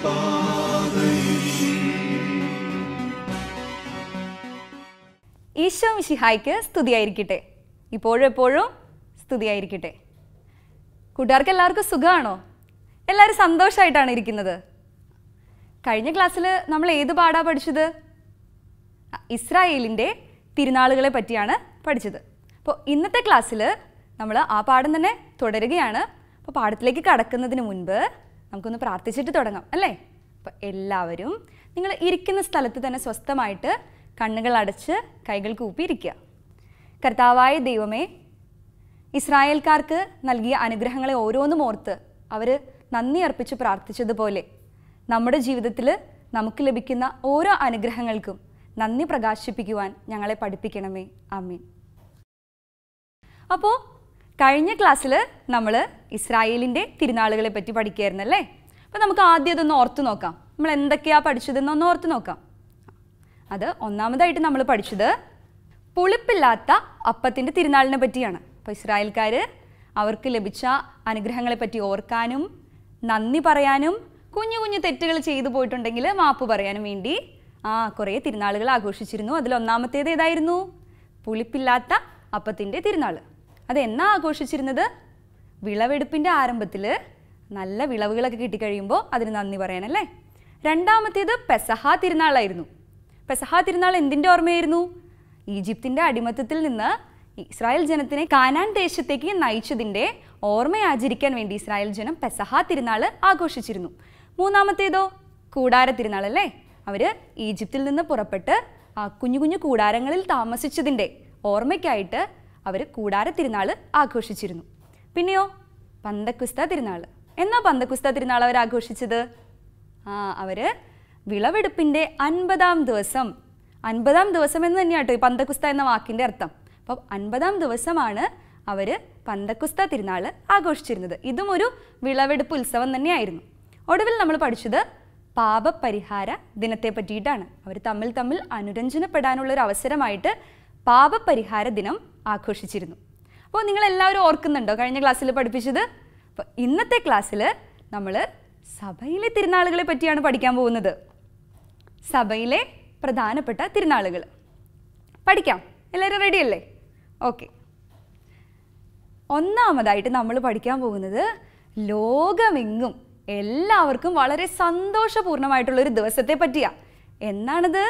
ഈശോ മിശിഹായ്ക്ക് സ്തുതിയായിരിക്കട്ടെ ഇപ്പോഴും എപ്പോഴും സ്തുതിയായിരിക്കട്ടെ കൂട്ടുകാർക്ക് എല്ലാവർക്കും സുഖമാണോ എല്ലാവരും സന്തോഷമായിട്ടാണ് ഇരിക്കുന്നത് കഴിഞ്ഞ ക്ലാസ്സിൽ നമ്മൾ ഏത് പാടാ പഠിച്ചത് ആ, ഇസ്രായേലിൻ്റെ തിരുനാളുകളെ പറ്റിയാണ് പഠിച്ചത് അപ്പോൾ ഇന്നത്തെ ക്ലാസ്സിൽ നമ്മൾ ആ പാഠം തന്നെ തുടരുകയാണ് അപ്പോൾ പാഠത്തിലേക്ക് കടക്കുന്നതിന് മുൻപ് നമുക്കൊന്ന് പ്രാർത്ഥിച്ചിട്ട് തുടങ്ങാം അല്ലേ അപ്പോൾ എല്ലാവരും നിങ്ങൾ ഇരിക്കുന്ന സ്ഥലത്ത് തന്നെ സ്വസ്ഥമായിട്ട് കണ്ണുകൾ അടച്ച് കൈകൾ കൂപ്പി ഇരിക്കുക കർത്താവായ ദൈവമേ ഇസ്രായേൽക്കാർക്ക് നൽകിയ അനുഗ്രഹങ്ങളെ ഓരോന്നും ഓർത്ത് അവർ നന്ദി അർപ്പിച്ച് പ്രാർത്ഥിച്ചതുപോലെ നമ്മുടെ ജീവിതത്തിൽ നമുക്ക് ലഭിക്കുന്ന ഓരോ അനുഗ്രഹങ്ങൾക്കും നന്ദി പ്രകാശിപ്പിക്കുവാൻ ഞങ്ങളെ പഠിപ്പിക്കണമേ അമ്മീൻ അപ്പോൾ കഴിഞ്ഞ ക്ലാസ്സിൽ നമ്മൾ ഇസ്രായേലിൻ്റെ തിരുനാളുകളെ പറ്റി പഠിക്കുകയായിരുന്നല്ലേ അപ്പോൾ നമുക്ക് ആദ്യം ഇതൊന്ന് ഓർത്ത് നോക്കാം നമ്മൾ എന്തൊക്കെയാണ് പഠിച്ചതെന്നൊന്ന് ഓർത്ത് നോക്കാം അത് ഒന്നാമതായിട്ട് നമ്മൾ പഠിച്ചത് പുളിപ്പില്ലാത്ത അപ്പത്തിൻ്റെ തിരുനാളിനെ പറ്റിയാണ് അപ്പോൾ ഇസ്രായേൽക്കാർ അവർക്ക് ലഭിച്ച അനുഗ്രഹങ്ങളെ പറ്റി ഓർക്കാനും നന്ദി പറയാനും കുഞ്ഞു കുഞ്ഞു തെറ്റുകൾ ചെയ്തു പോയിട്ടുണ്ടെങ്കിൽ മാപ്പ് പറയാനും വേണ്ടി ആ കുറേ തിരുനാളുകൾ ആഘോഷിച്ചിരുന്നു അതിൽ ഒന്നാമത്തേത് ഏതായിരുന്നു പുളിപ്പില്ലാത്ത അപ്പത്തിൻ്റെ തിരുനാൾ അത് എന്നാ ആഘോഷിച്ചിരുന്നത് വിളവെടുപ്പിൻ്റെ ആരംഭത്തിൽ നല്ല വിളവുകളൊക്കെ കിട്ടിക്കഴിയുമ്പോൾ അതിന് നന്ദി പറയാനല്ലേ രണ്ടാമത്തേത് പെസഹ തിരുനാളായിരുന്നു പെസഹ തിരുനാൾ എന്തിൻ്റെ ഓർമ്മയായിരുന്നു ഈജിപ്തിൻ്റെ അടിമത്തത്തിൽ നിന്ന് ഇസ്രായേൽ ജനത്തിനെ കാനാൻ ദേശത്തേക്ക് നയിച്ചതിൻ്റെ ഓർമ്മ ആചരിക്കാൻ വേണ്ടി ഇസ്രായേൽ ജനം പെസഹ തിരുനാൾ ആഘോഷിച്ചിരുന്നു മൂന്നാമത്തേതോ കൂടാര തിരുനാൾ അല്ലേ അവർ ഈജിപ്തിൽ നിന്ന് പുറപ്പെട്ട് ആ കുഞ്ഞു കുഞ്ഞു കൂടാരങ്ങളിൽ താമസിച്ചതിൻ്റെ ഓർമ്മയ്ക്കായിട്ട് അവർ കൂടാര തിരുനാൾ ആഘോഷിച്ചിരുന്നു പിന്നെയോ പന്തക്കുസ്ത തിരുനാൾ എന്നാ പന്തക്കുസ്ത തിരുനാൾ അവർ ആഘോഷിച്ചത് ആ അവർ വിളവെടുപ്പിൻ്റെ അൻപതാം ദിവസം അൻപതാം ദിവസം എന്ന് തന്നെയാണ് കേട്ടോ ഈ പന്തക്കുസ്ത എന്ന വാക്കിൻ്റെ അർത്ഥം അപ്പം അൻപതാം ദിവസമാണ് അവർ പന്തക്കുസ്ത തിരുനാൾ ആഘോഷിച്ചിരുന്നത് ഇതും ഒരു വിളവെടുപ്പ് ഉത്സവം തന്നെയായിരുന്നു ഒടുവിൽ നമ്മൾ പഠിച്ചത് പാപപരിഹാര ദിനത്തെ പറ്റിയിട്ടാണ് അവർ തമ്മിൽ തമ്മിൽ അനുരഞ്ജനപ്പെടാനുള്ള ഒരു അവസരമായിട്ട് പാപപരിഹാര ദിനം ആഘോഷിച്ചിരുന്നു അപ്പോൾ നിങ്ങൾ എല്ലാവരും ഓർക്കുന്നുണ്ടോ കഴിഞ്ഞ ക്ലാസ്സിൽ പഠിപ്പിച്ചത് അപ്പോൾ ഇന്നത്തെ ക്ലാസ്സിൽ നമ്മൾ സഭയിലെ തിരുനാളുകളെ പറ്റിയാണ് പഠിക്കാൻ പോകുന്നത് സഭയിലെ പ്രധാനപ്പെട്ട തിരുനാളുകൾ പഠിക്കാം എല്ലാവരും റെഡിയല്ലേ ഓക്കെ ഒന്നാമതായിട്ട് നമ്മൾ പഠിക്കാൻ പോകുന്നത് ലോകമെങ്ങും എല്ലാവർക്കും വളരെ സന്തോഷപൂർണ്ണമായിട്ടുള്ള ഒരു ദിവസത്തെ പറ്റിയാ എന്നാണിത്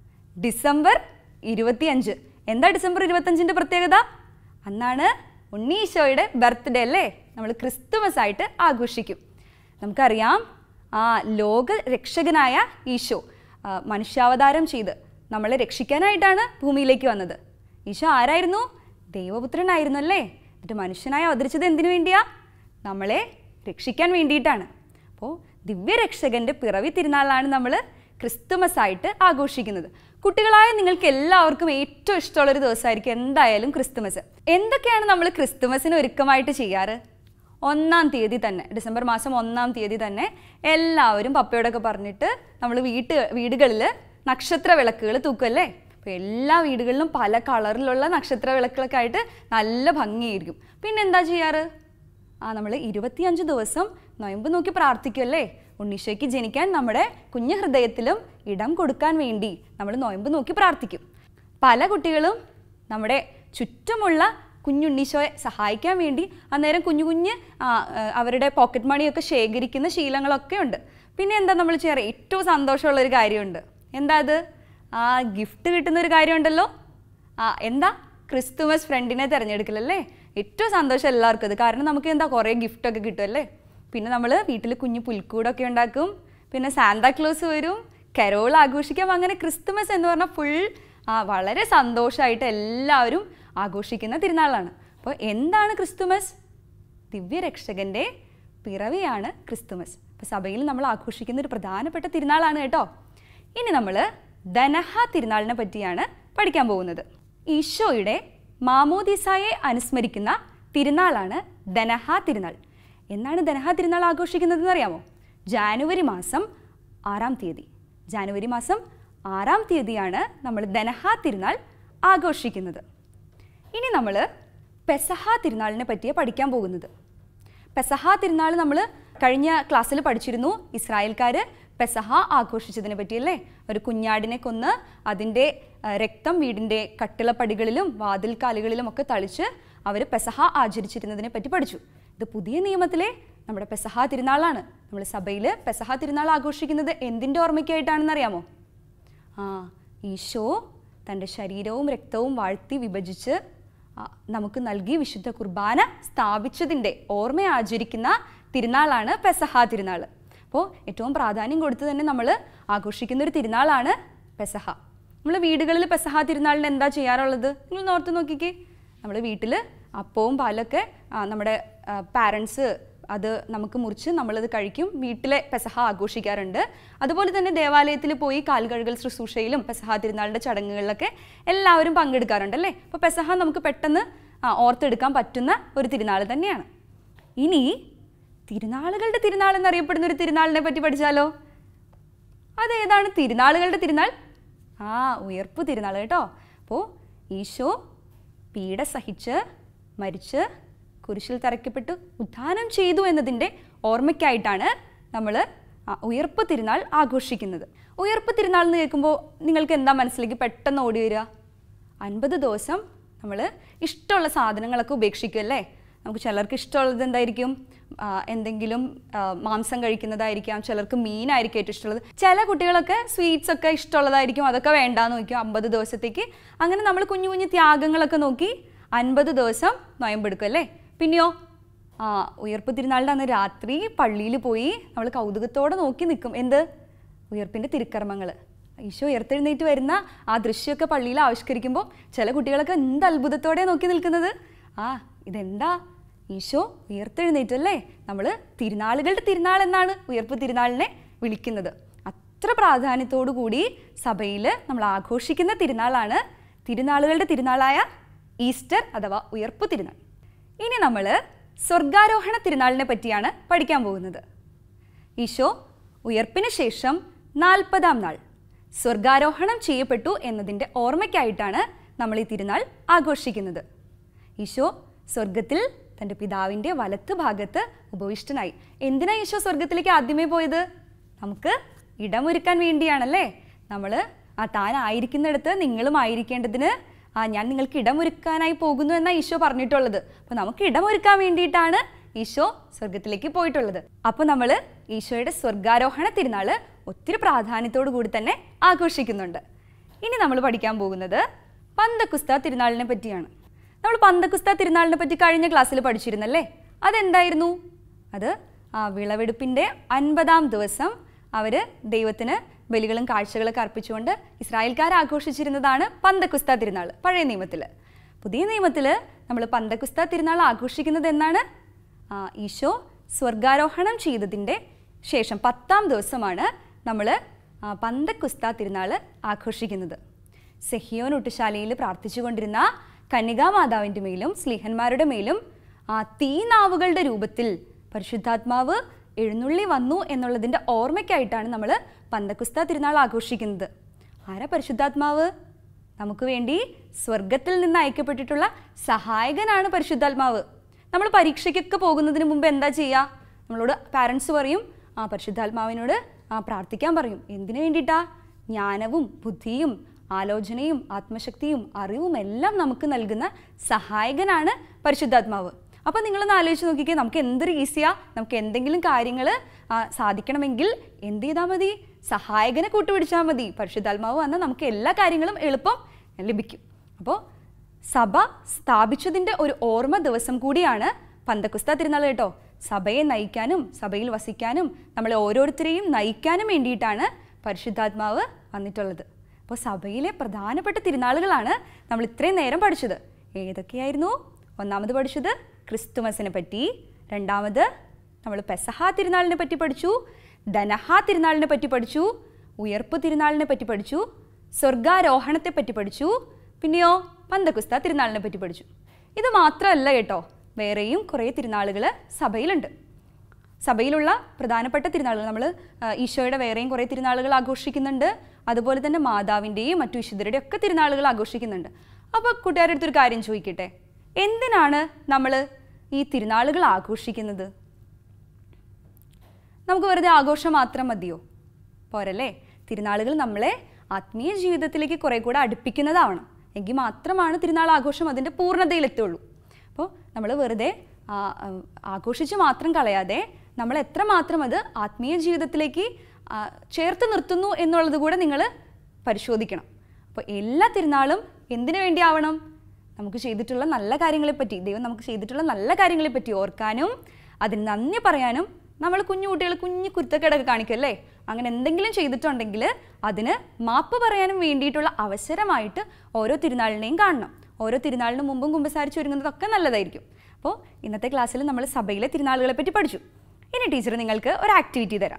ഡിസംബർ ഇരുപത്തിയഞ്ച് എന്താ ഡിസംബർ ഇരുപത്തഞ്ചിൻ്റെ പ്രത്യേകത അന്നാണ് ഉണ്ണീശോയുടെ ബർത്ത്ഡേ അല്ലേ നമ്മൾ ക്രിസ്തുമസ് ആയിട്ട് ആഘോഷിക്കും നമുക്കറിയാം ആ ലോക രക്ഷകനായ ഈശോ ആ, മനുഷ്യാവതാരം ചെയ്ത് നമ്മളെ രക്ഷിക്കാനായിട്ടാണ് ഭൂമിയിലേക്ക് വന്നത് ഈശോ ആരായിരുന്നു ദൈവപുത്രനായിരുന്നു അല്ലേ എന്നിട്ട് മനുഷ്യനായി അവതരിച്ചത് എന്തിനു വേണ്ടിയാ നമ്മളെ രക്ഷിക്കാൻ വേണ്ടിയിട്ടാണ് അപ്പോൾ ദിവ്യരക്ഷകൻ്റെ പിറവി തിരുനാളാണ് നമ്മൾ ക്രിസ്തുമസ് ആയിട്ട് ആഘോഷിക്കുന്നത് കുട്ടികളായ നിങ്ങൾക്ക് എല്ലാവർക്കും ഏറ്റവും ഇഷ്ടമുള്ളൊരു ദിവസമായിരിക്കും എന്തായാലും ക്രിസ്തുമസ് എന്തൊക്കെയാണ് നമ്മൾ ക്രിസ്തുമസിന് ഒരുക്കമായിട്ട് ചെയ്യാറ് ഒന്നാം തീയതി തന്നെ ഡിസംബർ മാസം ഒന്നാം തീയതി തന്നെ എല്ലാവരും പപ്പയോടൊക്കെ പറഞ്ഞിട്ട് നമ്മൾ വീട്ട് വീടുകളിൽ നക്ഷത്ര വിളക്കുകൾ തൂക്കുമല്ലേ അപ്പോൾ എല്ലാ വീടുകളിലും പല കളറിലുള്ള നക്ഷത്ര വിളക്കുകളൊക്കെ ആയിട്ട് നല്ല ഭംഗിയായിരിക്കും പിന്നെ എന്താ ചെയ്യാറ് ആ നമ്മൾ ഇരുപത്തിയഞ്ച് ദിവസം നൊയമ്പ് നോക്കി പ്രാർത്ഥിക്കുമല്ലേ ഉണ്ണീശോയ്ക്ക് ജനിക്കാൻ നമ്മുടെ കുഞ്ഞു ഹൃദയത്തിലും ഇടം കൊടുക്കാൻ വേണ്ടി നമ്മൾ നൊയമ്പ് നോക്കി പ്രാർത്ഥിക്കും പല കുട്ടികളും നമ്മുടെ ചുറ്റുമുള്ള കുഞ്ഞുണ്ണീശോയെ സഹായിക്കാൻ വേണ്ടി അന്നേരം കുഞ്ഞു കുഞ്ഞ് ആ, ആ, അവരുടെ പോക്കറ്റ് മണിയൊക്കെ ശേഖരിക്കുന്ന ശീലങ്ങളൊക്കെ ഉണ്ട് പിന്നെ എന്താ നമ്മൾ ചെയ്യാറ് ഏറ്റവും സന്തോഷമുള്ള ഒരു കാര്യമുണ്ട് എന്താ അത് ആ ഗിഫ്റ്റ് കിട്ടുന്ന ഒരു കാര്യമുണ്ടല്ലോ ആ എന്താ ക്രിസ്തുമസ് ഫ്രണ്ടിനെ തിരഞ്ഞെടുക്കലല്ലേ ഏറ്റവും സന്തോഷം എല്ലാവർക്കും അത് കാരണം നമുക്ക് എന്താ കുറേ ഗിഫ്റ്റൊക്കെ കിട്ടുമല്ലേ പിന്നെ നമ്മൾ വീട്ടിൽ കുഞ്ഞു പുൽക്കൂടൊക്കെ ഉണ്ടാക്കും പിന്നെ സാന്താക്ലോസ് വരും കരോൾ ആഘോഷിക്കാം അങ്ങനെ ക്രിസ്തുമസ് എന്ന് പറഞ്ഞാൽ ഫുൾ വളരെ സന്തോഷമായിട്ട് എല്ലാവരും ആഘോഷിക്കുന്ന തിരുനാളാണ് അപ്പോൾ എന്താണ് ക്രിസ്തുമസ് ദിവ്യരക്ഷകൻ്റെ പിറവിയാണ് ക്രിസ്തുമസ് അപ്പോൾ സഭയിൽ നമ്മൾ ആഘോഷിക്കുന്ന ഒരു പ്രധാനപ്പെട്ട തിരുനാളാണ് കേട്ടോ ഇനി നമ്മൾ ദനഹ തിരുനാളിനെ പറ്റിയാണ് പഠിക്കാൻ പോകുന്നത് ഈശോയുടെ മാമോദിസായെ അനുസ്മരിക്കുന്ന തിരുനാളാണ് ദനഹ തിരുനാൾ എന്നാണ് ദനഹ തിരുനാൾ ആഘോഷിക്കുന്നതെന്ന് അറിയാമോ ജാനുവരി മാസം ആറാം തീയതി ജാനുവരി മാസം ആറാം തീയതിയാണ് നമ്മൾ ദനഹ തിരുനാൾ ആഘോഷിക്കുന്നത് ഇനി നമ്മൾ പെസഹ തിരുനാളിനെ പറ്റിയാണ് പഠിക്കാൻ പോകുന്നത് പെസഹ തിരുനാൾ നമ്മൾ കഴിഞ്ഞ ക്ലാസ്സിൽ പഠിച്ചിരുന്നു ഇസ്രായേൽക്കാർ പെസഹ ആഘോഷിച്ചതിനെ പറ്റിയല്ലേ ഒരു കുഞ്ഞാടിനെ കൊന്ന് അതിൻ്റെ ആ, രക്തം വീടിൻ്റെ കട്ടിളപ്പടികളിലും വാതിൽക്കാലുകളിലും ഒക്കെ തളിച്ച് അവർ പെസഹ ആചരിച്ചിരുന്നതിനെ പറ്റി പഠിച്ചു ഇത് പുതിയ നിയമത്തിലെ നമ്മുടെ പെസഹ തിരുനാളാണ് നമ്മൾ സഭയിൽ പെസഹ തിരുനാൾ ആഘോഷിക്കുന്നത് എന്തിൻ്റെ ഓർമ്മയ്ക്കായിട്ടാണെന്ന് അറിയാമോ ആ ഈശോ തൻ്റെ ശരീരവും രക്തവും വാഴ്ത്തി വിഭജിച്ച് ആ, നമുക്ക് നൽകി വിശുദ്ധ കുർബാന സ്ഥാപിച്ചതിൻ്റെ ഓർമ്മ ആചരിക്കുന്ന തിരുനാളാണ് പെസഹ തിരുനാൾ അപ്പോൾ ഏറ്റവും പ്രാധാന്യം കൊടുത്ത് തന്നെ നമ്മൾ ആഘോഷിക്കുന്ന ഒരു തിരുനാളാണ് പെസഹ നമ്മൾ വീടുകളിൽ പെസഹ തിരുനാളിന് എന്താ ചെയ്യാറുള്ളത് നിങ്ങൾ ഓർത്ത് നോക്കിക്കേ നമ്മൾ വീട്ടിൽ അപ്പവും പാലൊക്കെ ആ, നമ്മുടെ പാരൻസ് അത് നമുക്ക് മുറിച്ച് നമ്മളത് കഴിക്കും വീട്ടിലെ പെസഹ ആഘോഷിക്കാറുണ്ട് അതുപോലെ തന്നെ ദേവാലയത്തിൽ പോയി കാൽകഴുകൽ ശുശ്രൂഷയിലും പെസഹ തിരുനാളിൻ്റെ ചടങ്ങുകളിലൊക്കെ എല്ലാവരും പങ്കെടുക്കാറുണ്ട് അല്ലേ അപ്പോൾ പെസഹ നമുക്ക് പെട്ടെന്ന് ആ, ഓർത്തെടുക്കാൻ പറ്റുന്ന ഒരു തിരുനാൾ തന്നെയാണ് ഇനി തിരുനാളുകളുടെ തിരുനാൾ എന്നറിയപ്പെടുന്ന ഒരു തിരുനാളിനെ പറ്റി പഠിച്ചാലോ അതേതാണ് തിരുനാളുകളുടെ തിരുനാൾ ആ ഉയർപ്പ് തിരുനാൾ കേട്ടോ അപ്പോൾ ഈശോ പീഡ സഹിച്ച് മരിച്ച് കുരിശിൽ തറയ്ക്കപ്പെട്ടു ഉദ്ധാനം ചെയ്തു എന്നതിൻ്റെ ഓർമ്മയ്ക്കായിട്ടാണ് നമ്മൾ ഉയർപ്പ് തിരുനാൾ ആഘോഷിക്കുന്നത് ഉയർപ്പ് തിരുനാൾ എന്ന് കേൾക്കുമ്പോൾ നിങ്ങൾക്ക് എന്താ മനസ്സിലേക്ക് പെട്ടെന്ന് ഓടി വരിക അൻപത് ദിവസം നമ്മൾ ഇഷ്ടമുള്ള സാധനങ്ങളൊക്കെ ഉപേക്ഷിക്കും അല്ലേ നമുക്ക് ചിലർക്ക് ഇഷ്ടമുള്ളത് എന്തായിരിക്കും ആ, എന്തെങ്കിലും ആ, മാംസം കഴിക്കുന്നതായിരിക്കാം ചിലർക്ക് മീനായിരിക്കും ഏറ്റവും ഇഷ്ടമുള്ളത് ചില കുട്ടികളൊക്കെ സ്വീറ്റ്സ് ഒക്കെ ഇഷ്ടമുള്ളതായിരിക്കും അതൊക്കെ വേണ്ടാന്ന് നോക്കും അമ്പത് ദിവസത്തേക്ക് അങ്ങനെ നമ്മൾ കുഞ്ഞു കുഞ്ഞു ത്യാഗങ്ങളൊക്കെ നോക്കി അൻപത് ദിവസം നോയമ്പെടുക്കും അല്ലേ പിന്നെയോ ആ ഉയർപ്പ് തിരുനാളിൻ്റെ അന്ന് രാത്രി പള്ളിയിൽ പോയി നമ്മൾ കൗതുകത്തോടെ നോക്കി നിൽക്കും എന്ത് ഉയർപ്പിൻ്റെ തിരുക്കർമ്മങ്ങൾ ഈശോ ഉയർത്തെഴുന്നേറ്റ് വരുന്ന ആ ദൃശ്യമൊക്കെ പള്ളിയിൽ ആവിഷ്കരിക്കുമ്പോൾ ചില കുട്ടികളൊക്കെ എന്ത് അത്ഭുതത്തോടെ നോക്കി നിൽക്കുന്നത് ആ ഇതെന്താ ഈശോ ഉയർത്തെഴുന്നേറ്റു അല്ലേ നമ്മൾ തിരുനാളുകളുടെ തിരുനാൾ എന്നാണ് ഉയർപ്പ് തിരുനാളിനെ വിളിക്കുന്നത് അത്ര പ്രാധാന്യത്തോടു കൂടി സഭയിൽ നമ്മൾ ആഘോഷിക്കുന്ന തിരുനാളാണ് തിരുനാളുകളുടെ തിരുനാളായ ഈസ്റ്റർ അഥവാ ഉയർപ്പ് തിരുനാൾ ഇനി നമ്മൾ സ്വർഗാരോഹണ തിരുനാളിനെ പറ്റിയാണ് പഠിക്കാൻ പോകുന്നത് ഈശോ ഉയർപ്പിന് ശേഷം നാൽപ്പതാം നാൾ സ്വർഗാരോഹണം ചെയ്യപ്പെട്ടു എന്നതിൻ്റെ ഓർമ്മയ്ക്കായിട്ടാണ് നമ്മൾ ഈ തിരുനാൾ ആഘോഷിക്കുന്നത് ഈശോ സ്വർഗത്തിൽ തൻ്റെ പിതാവിൻ്റെ വലത്ത് ഭാഗത്ത് ഉപവിഷ്ടനായി എന്തിനാ ഈശോ സ്വർഗത്തിലേക്ക് ആദ്യമേ പോയത് നമുക്ക് ഇടമൊരുക്കാൻ വേണ്ടിയാണല്ലേ നമ്മൾ ആ താൻ ആയിരിക്കുന്നിടത്ത് നിങ്ങളും ആയിരിക്കേണ്ടതിന് ആ ഞാൻ നിങ്ങൾക്ക് ഇടമൊരുക്കാനായി പോകുന്നു എന്നാണ് ഈശോ പറഞ്ഞിട്ടുള്ളത് അപ്പോൾ നമുക്ക് ഇടമൊരുക്കാൻ വേണ്ടിയിട്ടാണ് ഈശോ സ്വർഗത്തിലേക്ക് പോയിട്ടുള്ളത് അപ്പോൾ നമ്മൾ ഈശോയുടെ സ്വർഗാരോഹണ തിരുനാൾ ഒത്തിരി പ്രാധാന്യത്തോടു കൂടി തന്നെ ആഘോഷിക്കുന്നുണ്ട് ഇനി നമ്മൾ പഠിക്കാൻ പോകുന്നത് പന്തക്കുസ്ത തിരുനാളിനെ പറ്റിയാണ് നമ്മൾ പന്തക്കുസ്ത തിരുനാളിനെ പറ്റി കഴിഞ്ഞ ക്ലാസ്സിൽ പഠിച്ചിരുന്നല്ലേ അതെന്തായിരുന്നു അത് ആ വിളവെടുപ്പിൻ്റെ അൻപതാം ദിവസം അവർ ദൈവത്തിന് ബലികളും കാഴ്ചകളൊക്കെ അർപ്പിച്ചുകൊണ്ട് ഇസ്രായേൽക്കാർ ആഘോഷിച്ചിരുന്നതാണ് പന്തക്കുസ്ത തിരുനാൾ പഴയ നിയമത്തിൽ പുതിയ നിയമത്തിൽ നമ്മൾ പന്തക്കുസ്ത തിരുനാൾ ആഘോഷിക്കുന്നത് എന്നാണ് ആ, ഈശോ സ്വർഗാരോഹണം ചെയ്തതിൻ്റെ ശേഷം പത്താം ദിവസമാണ് നമ്മൾ പന്തക്കുസ്ത തിരുനാൾ ആഘോഷിക്കുന്നത് സെഹിയോൻ ഒട്ടുശാലയിൽ പ്രാർത്ഥിച്ചുകൊണ്ടിരുന്ന കന്യകാമാതാവിൻ്റെ മേലും സ്ലീഹന്മാരുടെ മേലും ആ തീനാവുകളുടെ രൂപത്തിൽ പരിശുദ്ധാത്മാവ് എഴുന്നള്ളി വന്നു എന്നുള്ളതിൻ്റെ ഓർമ്മയ്ക്കായിട്ടാണ് നമ്മൾ പന്തക്കുസ്ത തിരുനാൾ ആഘോഷിക്കുന്നത് ആരാ പരിശുദ്ധാത്മാവ് നമുക്ക് വേണ്ടി സ്വർഗത്തിൽ നിന്ന് അയക്കപ്പെട്ടിട്ടുള്ള സഹായകനാണ് പരിശുദ്ധാത്മാവ് നമ്മൾ പരീക്ഷയ്ക്കൊക്കെ പോകുന്നതിന് മുമ്പ് എന്താ ചെയ്യുക നമ്മളോട് പാരൻസ് പറയും ആ പരിശുദ്ധാത്മാവിനോട് ആ പ്രാർത്ഥിക്കാൻ പറയും എന്തിനു വേണ്ടിയിട്ടാ ജ്ഞാനവും ബുദ്ധിയും ആലോചനയും ആത്മശക്തിയും അറിവും എല്ലാം നമുക്ക് നൽകുന്ന സഹായകനാണ് പരിശുദ്ധാത്മാവ് അപ്പോൾ നിങ്ങളൊന്ന് ആലോചിച്ച് നോക്കിക്കേ നമുക്ക് എന്തൊരു ഈസിയാ നമുക്ക് എന്തെങ്കിലും കാര്യങ്ങൾ സാധിക്കണമെങ്കിൽ എന്ത് ചെയ്താൽ മതി സഹായകനെ കൂട്ടുപിടിച്ചാൽ മതി പരിശുദ്ധാത്മാവ് വന്നാൽ നമുക്ക് എല്ലാ കാര്യങ്ങളും എളുപ്പം ലഭിക്കും അപ്പോൾ സഭ സ്ഥാപിച്ചതിൻ്റെ ഒരു ഓർമ്മ ദിവസം കൂടിയാണ് പന്തക്കുസ്ത തിരുനാൾ കേട്ടോ സഭയെ നയിക്കാനും സഭയിൽ വസിക്കാനും നമ്മളെ ഓരോരുത്തരെയും നയിക്കാനും വേണ്ടിയിട്ടാണ് പരിശുദ്ധാത്മാവ് വന്നിട്ടുള്ളത് അപ്പോൾ സഭയിലെ പ്രധാനപ്പെട്ട തിരുനാളുകളാണ് നമ്മൾ ഇത്രയും നേരം പഠിച്ചത് ഏതൊക്കെയായിരുന്നു ഒന്നാമത് പഠിച്ചത് ക്രിസ്തുമസിനെ പറ്റി രണ്ടാമത് നമ്മൾ പെസഹ തിരുനാളിനെ പറ്റി പഠിച്ചു ധനഹ തിരുനാളിനെ പറ്റി പഠിച്ചു ഉയർപ്പ് തിരുനാളിനെ പറ്റി പഠിച്ചു സ്വർഗാരോഹണത്തെ പറ്റി പഠിച്ചു പിന്നെയോ പന്തക്കുസ്ത തിരുനാളിനെ പറ്റി പഠിച്ചു ഇത് മാത്രമല്ല കേട്ടോ വേറെയും കുറേ തിരുനാളുകൾ സഭയിലുണ്ട് സഭയിലുള്ള പ്രധാനപ്പെട്ട തിരുനാളുകൾ നമ്മൾ ഈശോയുടെ വേറെയും കുറേ തിരുനാളുകൾ ആഘോഷിക്കുന്നുണ്ട് അതുപോലെ തന്നെ മാതാവിൻ്റെയും മറ്റു വിശുദ്ധരുടെയും ഒക്കെ തിരുനാളുകൾ ആഘോഷിക്കുന്നുണ്ട് അപ്പോൾ കൂട്ടുകാരുടെ അടുത്തൊരു കാര്യം ചോദിക്കട്ടെ എന്തിനാണ് നമ്മൾ ഈ തിരുനാളുകൾ ആഘോഷിക്കുന്നത് നമുക്ക് വെറുതെ ആഘോഷം മാത്രം മതിയോ പോരല്ലേ തിരുനാളുകൾ നമ്മളെ ആത്മീയ ജീവിതത്തിലേക്ക് കുറെ കൂടെ അടുപ്പിക്കുന്നതാവണം എങ്കിൽ മാത്രമാണ് തിരുനാൾ ആഘോഷം അതിൻ്റെ പൂർണ്ണതയിലെത്തുള്ളൂ അപ്പോൾ നമ്മൾ വെറുതെ ആ, ആ, ആഘോഷിച്ച് മാത്രം കളയാതെ നമ്മൾ എത്രമാത്രം അത് ആത്മീയ ജീവിതത്തിലേക്ക് ആ, ചേർത്ത് നിർത്തുന്നു എന്നുള്ളത് കൂടെ നിങ്ങൾ പരിശോധിക്കണം അപ്പോൾ എല്ലാ തിരുനാളും എന്തിനു വേണ്ടി ആവണം നമുക്ക് ചെയ്തിട്ടുള്ള നല്ല കാര്യങ്ങളെപ്പറ്റി ദൈവം നമുക്ക് ചെയ്തിട്ടുള്ള നല്ല കാര്യങ്ങളെപ്പറ്റി ഓർക്കാനും അതിന് നന്ദി പറയാനും നമ്മൾ കുഞ്ഞു കുട്ടികൾ കുഞ്ഞു കുരുത്തക്കേടൊക്കെ കാണിക്കും അല്ലേ അങ്ങനെ എന്തെങ്കിലും ചെയ്തിട്ടുണ്ടെങ്കിൽ അതിന് മാപ്പ് പറയാനും വേണ്ടിയിട്ടുള്ള അവസരമായിട്ട് ഓരോ തിരുനാളിനെയും കാണണം ഓരോ തിരുനാളിന് മുമ്പും കുമ്പസാരിച്ച് ഒരുങ്ങുന്നതൊക്കെ നല്ലതായിരിക്കും അപ്പോൾ ഇന്നത്തെ ക്ലാസ്സിൽ നമ്മൾ സഭയിലെ തിരുനാളുകളെ പറ്റി പഠിച്ചു ഇനി ടീച്ചർ നിങ്ങൾക്ക് ഒരു ആക്ടിവിറ്റി തരാം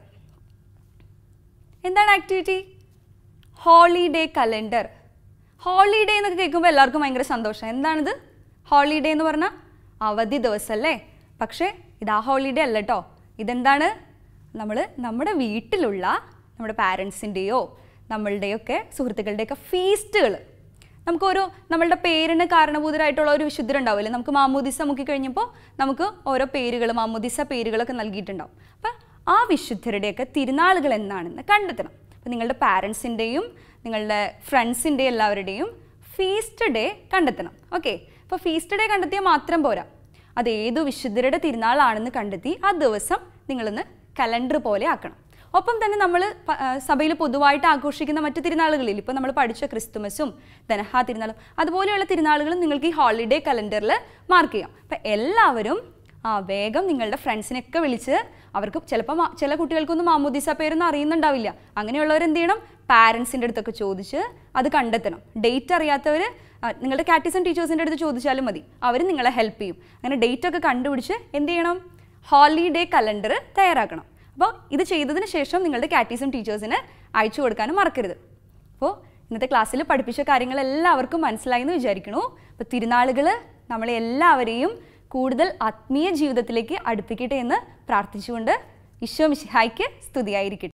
എന്താണ് ആക്ടിവിറ്റി ഹോളിഡേ കലണ്ടർ ഹോളിഡേ എന്നൊക്കെ കേൾക്കുമ്പോൾ എല്ലാവർക്കും ഭയങ്കര സന്തോഷം എന്താണിത് ഹോളിഡേ എന്ന് പറഞ്ഞാൽ അവധി ദിവസം അല്ലേ പക്ഷേ ഇത് ആ ഹോളിഡേ അല്ല കേട്ടോ ഇതെന്താണ് നമ്മൾ നമ്മുടെ വീട്ടിലുള്ള നമ്മുടെ പാരൻസിൻ്റെയോ നമ്മളുടെയൊക്കെ സുഹൃത്തുക്കളുടെയൊക്കെ ഫീസ്റ്റുകൾ നമുക്ക് ഓരോ നമ്മളുടെ പേരിന് കാരണഭൂതരായിട്ടുള്ള ഒരു വിശുദ്ധരുണ്ടാവില്ലേ നമുക്ക് മാമോദിസ മുക്കി കഴിഞ്ഞപ്പോൾ നമുക്ക് ഓരോ പേരുകൾ മാമോദിസ പേരുകളൊക്കെ നൽകിയിട്ടുണ്ടാവും അപ്പം ആ വിശുദ്ധരുടെയൊക്കെ തിരുനാളുകൾ എന്നാണെന്ന് കണ്ടെത്തണം അപ്പം നിങ്ങളുടെ പാരൻസിൻ്റെയും നിങ്ങളുടെ ഫ്രണ്ട്സിൻ്റെയും എല്ലാവരുടെയും ഫീസ്റ്റ് ഡേ കണ്ടെത്തണം ഓക്കെ അപ്പോൾ ഫീസ്റ്റ് ഡേ കണ്ടെത്തിയാൽ മാത്രം പോരാ അത് ഏതു വിശുദ്ധരുടെ തിരുനാളാണെന്ന് കണ്ടെത്തി ആ ദിവസം നിങ്ങളൊന്ന് കലണ്ടർ പോലെ ആക്കണം ഒപ്പം തന്നെ നമ്മൾ സഭയിൽ പൊതുവായിട്ട് ആഘോഷിക്കുന്ന മറ്റു തിരുനാളുകളിൽ ഇപ്പോൾ നമ്മൾ പഠിച്ച ക്രിസ്തുമസും ധനഹ തിരുനാളും അതുപോലെയുള്ള തിരുനാളുകളും നിങ്ങൾക്ക് ഈ ഹോളിഡേ കലണ്ടറിൽ മാർക്ക് ചെയ്യാം അപ്പം എല്ലാവരും ആ വേഗം നിങ്ങളുടെ ഫ്രണ്ട്സിനെയൊക്കെ വിളിച്ച് അവർക്ക് ചിലപ്പോൾ മാ- ചില കുട്ടികൾക്കൊന്നും മാമോദിസ പേരൊന്നും അറിയുന്നുണ്ടാവില്ല അങ്ങനെയുള്ളവർ എന്ത് ചെയ്യണം പാരൻസിൻ്റെ അടുത്തൊക്കെ ചോദിച്ച് അത് കണ്ടെത്തണം ഡേറ്റ് അറിയാത്തവർ നിങ്ങളുടെ കാറ്റിസം ടീച്ചേഴ്സിൻ്റെ അടുത്ത് ചോദിച്ചാലും മതി അവർ നിങ്ങളെ ഹെൽപ്പ് ചെയ്യും അങ്ങനെ ഡേറ്റ് ഒക്കെ കണ്ടുപിടിച്ച് എന്ത് ചെയ്യണം ഹോളിഡേ കലണ്ടർ തയ്യാറാക്കണം അപ്പോൾ ഇത് ചെയ്തതിന് ശേഷം നിങ്ങളുടെ കാറ്റീസം ടീച്ചേഴ്സിന് അയച്ചു കൊടുക്കാനും മറക്കരുത് അപ്പോൾ ഇന്നത്തെ ക്ലാസ്സിൽ പഠിപ്പിച്ച കാര്യങ്ങൾ എല്ലാവർക്കും മനസ്സിലായി എന്ന് വിചാരിക്കണു അപ്പോൾ തിരുനാളുകൾ നമ്മളെ എല്ലാവരെയും കൂടുതൽ ആത്മീയ ജീവിതത്തിലേക്ക് അടുപ്പിക്കട്ടെ എന്ന് പ്രാർത്ഥിച്ചുകൊണ്ട് ഈശോ മിശിഹായ്ക്ക് സ്തുതിയായിരിക്കട്ടെ